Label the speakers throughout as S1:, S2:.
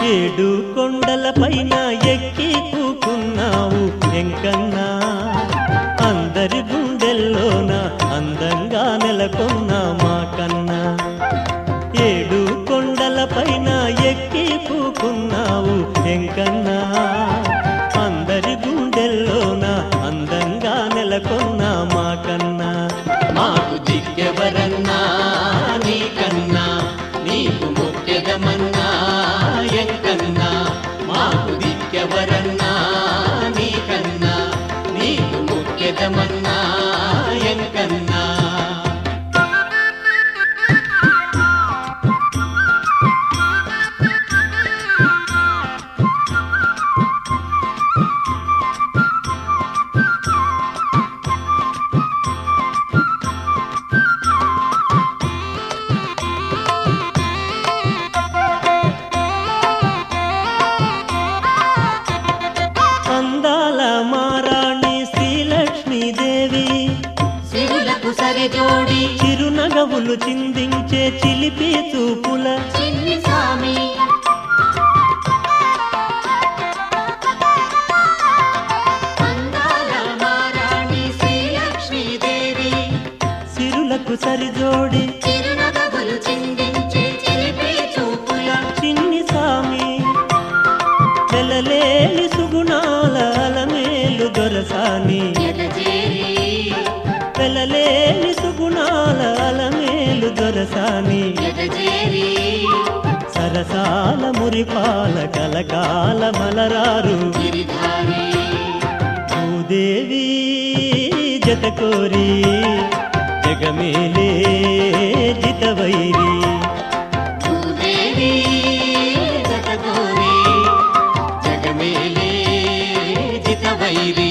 S1: ఏడు కొండల పైన ఎక్కి కూకున్నావు ఎంకన్నా అందరి గుండెల్లోన అందంగా నెలకొన్న మా కన్నా ఏడు కొండల పైన ఎక్కి కూకున్నావు ఎంకన్నా అందరి గుండెల్లోన అందంగా నెలకొన్న మా కన్నా మాకు దిక్కెవరన్నా నీకన్నా నీకు ముఖ్యదమన్నా ఎంకన్నా మాకు దిక్కెవరన్నా నీకన్నా నీకు ముఖ్యదమన్నా ఎంకన్నా అందాల మారాణి శ్రీలక్ష్మీదేవి
S2: సిరులకు సరిజోడి
S1: చిరునగవులు చిందించే చిలిపి చూపుల
S2: చిన్ని స్వామి అందాల మారాణి శ్రీలక్ష్మీదేవి
S1: సిరులకు సరిజోడి
S2: చిరునగవులు చిందించే చిలిపి చూపుల
S1: చిన్ని సామి చెలలేని సుగుణాల అలమేలు దొరసాని
S2: ఎదజేరి
S1: చెలలేని సుగుణాల అలమేలు దొరసాని
S2: ఎదజేరి
S1: సరసాల మురిపాల కలకాల మలరారు
S2: గిరిధారి
S1: భూదేవి జతకోరి జగమేలే జితవైరి
S2: భూదేవి జగగోరి
S1: జగమేలే జితవైరి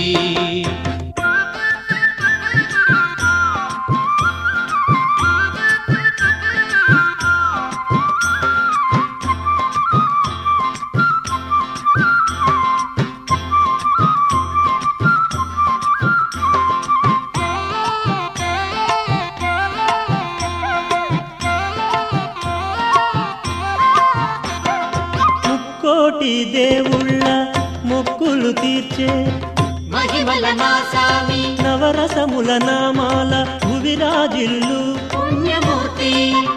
S1: ముక్కోటి దేవుళ్ళ మొక్కులు తీర్చే
S2: మహిమల మా స్వామి
S1: నవరసముల నామాల భువిరాజిల్లు
S2: పుణ్యమూర్తి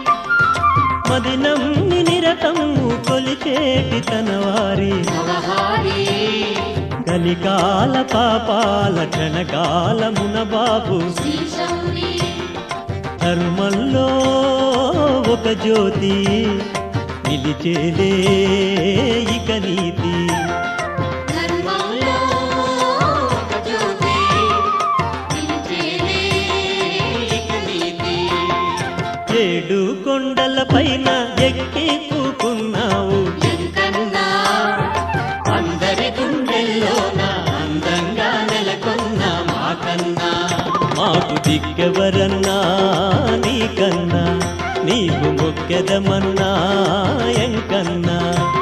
S1: మదినమ్మి నిరతము కొలిచేటి తనవారి
S2: నవహారి
S1: కలికాల పాపాల క్షణకాలమున బాబు
S2: శ్రీశౌరి
S1: ధర్మంలో ఒక జ్యోతి నిలిచేలే ఇక నీతి
S2: ధర్మంలో ఒక జ్యోతి నిలిచేలే ఇక నీతి
S1: ఏడు కొండల పైన ఎక్కి కూకున్నావు
S2: ఎంకన్నా
S1: అందరి గుండెల్లోన అందంగా నెలకొన్న మాకన్నా మాకు దిక్కెవరన్నా నీకన్నా నీవు మొక్కెదమన్నా ఎంకన్నా